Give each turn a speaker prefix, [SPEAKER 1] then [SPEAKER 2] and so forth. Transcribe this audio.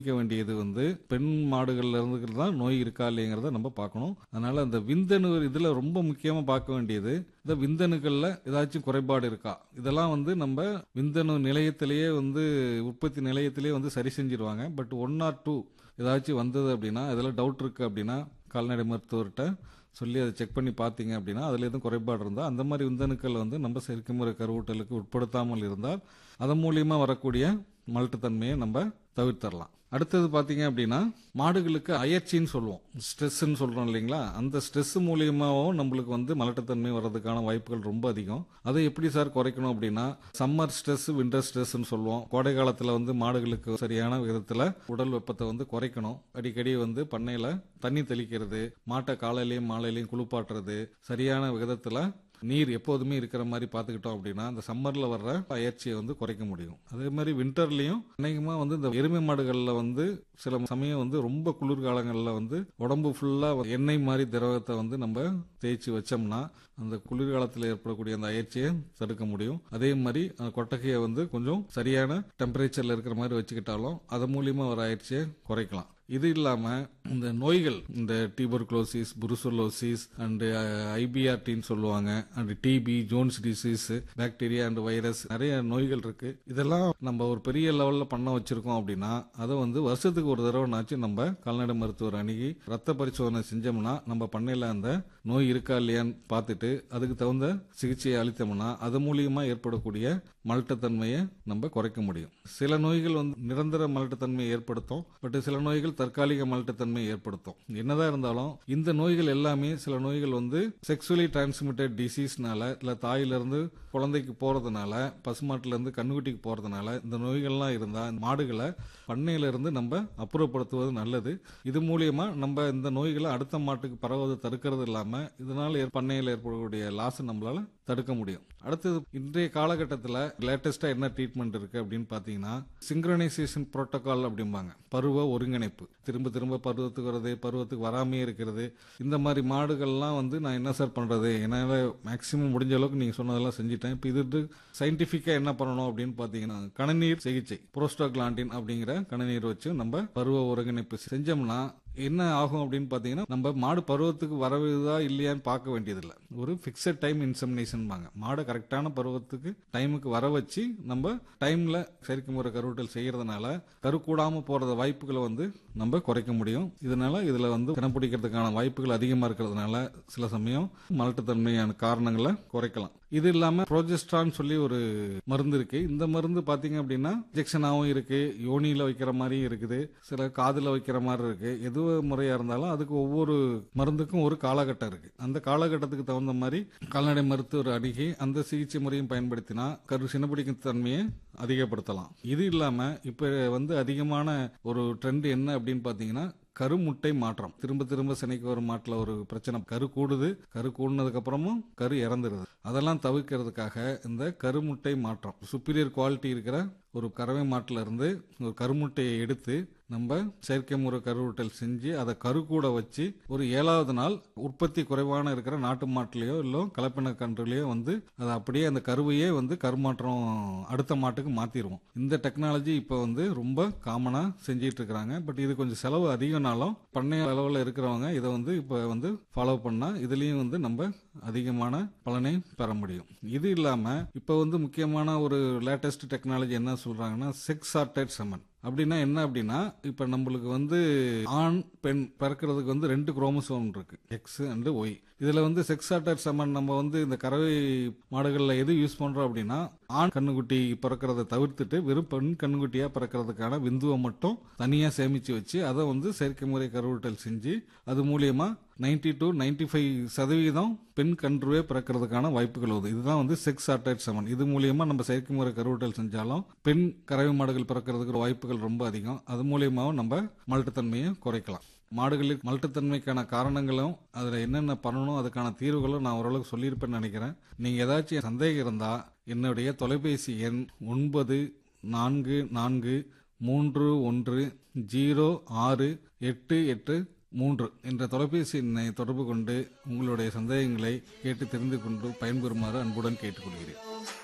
[SPEAKER 1] கவனிக்க வேண்டியது வந்து பெண் மாடுகள்ல இருந்து தான் நோய் இருக்கா இல்லைங்கிறத நம்ம பார்க்கணும் அதனால அந்த விந்தணு இதுல ரொம்ப முக்கியமா பார்க்க வேண்டியது இந்த விந்தணுக்கள்ல ஏதாச்சும் குறைபாடு இருக்கா இதெல்லாம் வந்து நம்ம விந்தணு நிலையத்திலேயே வந்து உற்பத்தி நிலையத்திலேயே வந்து சரி செஞ்சிருவாங்க பட் ஒன் ஆர் டூ ஏதாச்சும் வந்தது அப்படின்னா அதில் டவுட் இருக்கு அப்படின்னா கால்நடை மருத்துவர்கிட்ட சொல்லி அதை செக் பண்ணி பார்த்தீங்க அப்படின்னா அதில் எதுவும் குறைபாடு இருந்தால் அந்த மாதிரி விந்தணுக்கள் வந்து நம்ம செயற்கை முறை கருவூட்டலுக்கு உட்படுத்தாமல் இருந்தால் அதன் மூலியமா வரக்கூடிய மலட்டுத்தன்மையை நம்ம தவிர்த்தரலாம் அடுத்தது பார்த்தீங்க அப்படின்னா மாடுகளுக்கு அயற்சின்னு சொல்லுவோம் ஸ்ட்ரெஸ்ன்னு சொல்றோம் இல்லைங்களா அந்த ஸ்ட்ரெஸ் மூலியமாவும் நம்மளுக்கு வந்து மலட்டுத்தன்மை வர்றதுக்கான வாய்ப்புகள் ரொம்ப அதிகம் அதை எப்படி சார் குறைக்கணும் அப்படின்னா சம்மர் ஸ்ட்ரெஸ் விண்டர் ஸ்ட்ரெஸ்ன்னு சொல்லுவோம் கோடை காலத்தில் வந்து மாடுகளுக்கு சரியான விதத்தில் உடல் வெப்பத்தை வந்து குறைக்கணும் அடிக்கடி வந்து பண்ணையில் தண்ணி தெளிக்கிறது மாட்டை காலையிலையும் மாலையிலையும் குளிப்பாட்டுறது சரியான விதத்தில் நீர் எப்போதுமே இருக்கிற மாதிரி பார்த்துக்கிட்டோம் அப்படின்னா அந்த சம்மர்ல வர்ற அயற்சியை வந்து குறைக்க முடியும் அதே மாதிரி வின்டர்லயும் அநேகமா வந்து இந்த எருமை மாடுகள்ல வந்து சில சமயம் வந்து ரொம்ப குளிர்காலங்களில் வந்து உடம்பு ஃபுல்லா எண்ணெய் மாதிரி திரவத்தை வந்து நம்ம தேய்ச்சி வச்சோம்னா அந்த குளிர்காலத்தில் ஏற்படக்கூடிய அந்த அயற்சியை தடுக்க முடியும் அதே மாதிரி அந்த கொட்டகையை வந்து கொஞ்சம் சரியான டெம்பரேச்சர்ல இருக்கிற மாதிரி வச்சுக்கிட்டாலும் அது மூலியமா வர அயற்சியை குறைக்கலாம் இது இல்லாம இந்த நோய்கள் இந்த டியூபர்குலோசிஸ் புருசோலோசிஸ் அண்ட் ஐபிஆர்டின்னு சொல்லுவாங்க and TB Johne's disease bacteria and virus நிறைய நோய்கள் இருக்கு இதெல்லாம் நம்ம ஒரு பெரிய லெவல்ல பண்ண வச்சிருக்கோம் அப்படின்னா அதை வந்து வருஷத்துக்கு ஒரு தடவைனாச்சும் நம்ம கால்நடை மருத்துவர் அணுகி ரத்த பரிசோதனை செஞ்சோம்னா நம்ம பண்ணையில அந்த நோய் இருக்கா இல்லையான்னு பார்த்துட்டு அதுக்கு தகுந்த சிகிச்சையை அளித்தோம்னா அது மூலியமா ஏற்படக்கூடிய மலட்டுத்தன்மையை நம்ம குறைக்க முடியும் சில நோய்கள் வந்து நிரந்தர மலட்டுத்தன்மையை ஏற்படுத்தும் பட் சில நோய்கள் தற்காலிக மலட்டுத்தன்மையை ஏற்படுத்தும் என்னதான் இருந்தாலும் இந்த நோய்கள் எல்லாமே சில நோய்கள் வந்து செக்ஷுவலி டிரான்ஸ்மிட்டட் டிசீஸ்னால இல்ல தாயிலிருந்து குழந்தைக்கு போறதுனால பசுமாட்டுல இருந்து கண்ணுக்குட்டிக்கு போறதுனால இந்த நோய்கள்லாம் இருந்தா இந்த மாடுகளை பண்ணையில இருந்து நம்ம அப்புறப்படுத்துவது நல்லது இது மூலியமா நம்ம இந்த நோய்களை அடுத்த மாட்டுக்கு பரவுவதை தடுக்கிறது இல்லாம இதனால ஏற்~ பண்ணையில ஏற்படக்கூடிய லாஸ் நம்மளால தடுக்க முடியும் அடுத்தது இன்றைய காலகட்டத்தில் லேட்டஸ்டா என்ன ட்ரீட்மெண்ட் இருக்கு அப்படின்னு பாத்தீங்கன்னா சிங்க்ரனைசேஷன் புரோட்டோகால் அப்படிம்பாங்க பருவ ஒருங்கிணைப்பு திரும்ப திரும்ப பருவத்துக்கு வர்றது பருவத்துக்கு வராமையே இருக்கிறது இந்த மாதிரி மாடுகள்லாம் வந்து நான் என்ன சார் பண்றது என்னால மேக்சிமம் முடிஞ்ச அளவுக்கு நீங்க சொன்னதெல்லாம் செஞ்சுட்டேன் இப்போ இது சயின்டிஃபிக்கா என்ன பண்ணணும் அப்படின்னு பாத்தீங்கன்னா கணநீர் சிகிச்சை புரோஸ்டோகிளாண்டின் அப்படிங்கிற கணநீர் வச்சு நம்ம பருவ ஒருங்கிணைப்பு செஞ்சோம்னா என்ன ஆகும் அப்படின்னு பாத்தீங்கன்னா நம்ம மாடு பருவத்துக்கு வரவுதா இல்லையான்னு பார்க்க வேண்டியதில்லை ஒரு பிக்சட் டைம் இன்சமினேஷன் பாங்க மாடை கரெக்டான பருவத்துக்கு டைமுக்கு வர வச்சு நம்ம டைம்ல செயற்கை முறை கருவூட்டல் செய்யறதுனால கரு கூடாம போறத வாய்ப்புகளை வந்து நம்ம குறைக்க முடியும் இதனால இதுல வந்து கணப்பிடிக்கிறதுக்கான வாய்ப்புகள் அதிகமா இருக்கிறதுனால சில சமயம் மலட்டுத்தன்மையான காரணங்களை குறைக்கலாம் இது இல்லாம ப்ரோஜெஸ்ட்ரான் சொல்லி ஒரு மருந்து இருக்கு இந்த மருந்து பாத்தீங்க அப்படின்னா இன்ஜெக்ஷனாவும் இருக்கு யோனியில வைக்கிற மாதிரியும் இருக்குது சில காதுல வைக்கிற மாதிரி இருக்கு எது முறையா இருந்தாலும் அதுக்கு ஒவ்வொரு மருந்துக்கும் ஒரு காலகட்டம் இருக்கு அந்த காலகட்டத்துக்கு தகுந்த மாதிரி கால்நடை மருத்துவர் அணுகி அந்த சிகிச்சை முறையும் பயன்படுத்தினா கரு சினப்பிடிக்கும் தன்மையை அதிகப்படுத்தலாம் இது இல்லாம இப்ப வந்து அதிகமான ஒரு ட்ரெண்ட் என்ன அப்படின்னு பாத்தீங்கன்னா கருமுட்டை மாற்றம் திரும்ப திரும்ப சினைக்கு வரும் மாட்டில் ஒரு பிரச்சனை கரு கூடுது கரு கூடுனதுக்கு அப்புறமும் கரு இறந்துருது அதெல்லாம் தவிர்க்கிறதுக்காக இந்த கருமுட்டை மாற்றம் சுப்பீரியர் குவாலிட்டி இருக்கிற ஒரு கறவை மாட்டில் இருந்து ஒரு கருமுட்டையை எடுத்து நம்ம செயற்கை முறை கருவூட்டல் செஞ்சு அதை கரு கூட வச்சு ஒரு ஏழாவது நாள் உற்பத்தி குறைவான இருக்கிற நாட்டு மாட்டிலேயோ இல்லை கலப்பின கன்றுலையோ வந்து அதை அப்படியே அந்த கருவையே வந்து கருமாற்றம் அடுத்த மாட்டுக்கு மாத்திடுவோம் இந்த டெக்னாலஜி இப்போ வந்து ரொம்ப காமனா செஞ்சிட்டு இருக்கிறாங்க பட் இது கொஞ்சம் செலவு அதிகம்னாலும் பண்ணைய அளவில் இருக்கிறவங்க இதை வந்து இப்போ வந்து ஃபாலோ பண்ணா இதுலயும் வந்து நம்ம அதிகமான பலனை பெற முடியும் இது இல்லாம இப்போ வந்து முக்கியமான ஒரு லேட்டஸ்ட் டெக்னாலஜி என்ன சொல்றாங்கன்னா செக்ஸ் சார்டட் செமன் அப்படின்னா என்ன அப்படின்னா இப்ப நம்மளுக்கு வந்து ஆண் பெண் பிறக்கிறதுக்கு வந்து ரெண்டு குரோமோசோம் இருக்கு எக்ஸ் அண்ட் ஒய் இதுல வந்து செக்ஸ் ஆர்டர் செமன் நம்ம வந்து இந்த கறவை மாடுகள்ல எது யூஸ் பண்றோம் அப்படின்னா ஆண் கண்ணுக்குட்டி பிறக்கிறத தவிர்த்துட்டு வெறும் பெண் கண்ணுக்குட்டியா பிறக்கிறதுக்கான விந்துவை மட்டும் தனியா சேமிச்சு வச்சு அதை வந்து செயற்கை முறை கருவூட்டல் செஞ்சு அது மூலியமா நைன்டி டு நைன்டி ஃபைவ் சதவீதம் பெண் கன்றுவே பிறக்கிறதுக்கான வாய்ப்புகள் வருது இதுதான் வந்து செக்ஸ் ஆர்டட் செமன் இது மூலியமா நம்ம செயற்கை முறை கருவூட்டல் செஞ்சாலும் பெண் கறவை மாடுகள் பிறக்கிறதுக்கு வாய்ப்புகள் ரொம்ப அதிகம் அது மூலியமாவும் நம்ம மலட்டுத்தன்மையை குறைக்கலாம் மாடுகளில் மலட்டுத்தன்மைக்கான காரணங்களும் அதில் என்னென்ன பண்ணணும் அதுக்கான தீர்வுகளும் நான் ஓரளவுக்கு சொல்லியிருப்பேன்னு நினைக்கிறேன் நீங்கள் ஏதாச்சும் சந்தேகம் இருந்தால் என்னுடைய தொலைபேசி எண் ஒன்பது நான்கு நான்கு மூன்று ஒன்று ஜீரோ ஆறு எட்டு எட்டு மூன்று என்ற தொலைபேசி எண்ணை தொடர்பு கொண்டு உங்களுடைய சந்தேகங்களை கேட்டு தெரிந்து கொண்டு பயன்பெறுமாறு அன்புடன் கேட்டுக்கொள்கிறேன்